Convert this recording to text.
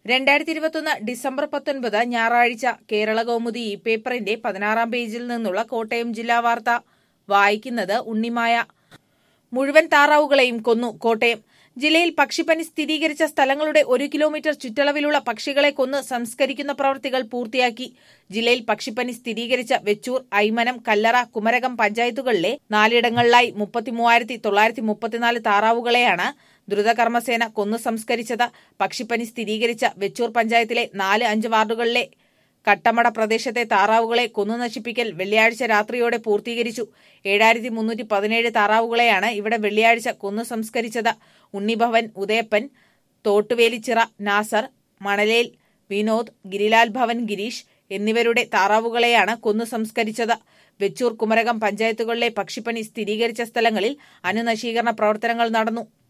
രണ്ടായിരത്തി ഇരുപത്തൊന്ന് ഡിസംബർ പത്തൊൻപത് ഞായറാഴ്ച കേരള കൗമുദി ഈ പേപ്പറിന്റെ പതിനാറാം പേജിൽ നിന്നുള്ള കോട്ടയം ജില്ലാ വാർത്ത വായിക്കുന്നത് ഉണ്ണിമായ മുഴുവൻ താറാവുകളെയും കൊന്നു കോട്ടയം ജില്ലയിൽ പക്ഷിപ്പനി സ്ഥിരീകരിച്ച സ്ഥലങ്ങളുടെ ഒരു കിലോമീറ്റർ ചുറ്റളവിലുള്ള പക്ഷികളെ കൊന്ന് സംസ്കരിക്കുന്ന പ്രവൃത്തികൾ പൂർത്തിയാക്കി ജില്ലയിൽ പക്ഷിപ്പനി സ്ഥിരീകരിച്ച വെച്ചൂർ ഐമനം കല്ലറ കുമരകം പഞ്ചായത്തുകളിലെ നാലിടങ്ങളിലായി മുപ്പത്തിമൂവായിരത്തി തൊള്ളായിരത്തി മുപ്പത്തിനാല് താറാവുകളെയാണ് ദ്രുതകർമ്മസേന കൊന്നു സംസ്കരിച്ചത് പക്ഷിപ്പനി സ്ഥിരീകരിച്ച വെച്ചൂർ പഞ്ചായത്തിലെ നാല് അഞ്ച് വാർഡുകളിലെ കട്ടമട പ്രദേശത്തെ താറാവുകളെ കൊന്നു നശിപ്പിക്കൽ വെള്ളിയാഴ്ച രാത്രിയോടെ പൂർത്തീകരിച്ചു ഏഴായിരത്തി മുന്നൂറ്റി പതിനേഴ് താറാവുകളെയാണ് ഇവിടെ വെള്ളിയാഴ്ച കൊന്നു സംസ്കരിച്ചത് ഉണ്ണിഭവൻ ഉദയപ്പൻ തോട്ടുവേലിച്ചിറ നാസർ മണലേൽ വിനോദ് ഗിരിലാൽ ഭവൻ ഗിരീഷ് എന്നിവരുടെ താറാവുകളെയാണ് കൊന്നു സംസ്കരിച്ചത് വെച്ചൂർ കുമരകം പഞ്ചായത്തുകളിലെ പക്ഷിപ്പനി സ്ഥിരീകരിച്ച സ്ഥലങ്ങളിൽ അണുനശീകരണ പ്രവർത്തനങ്ങൾ നടന്നു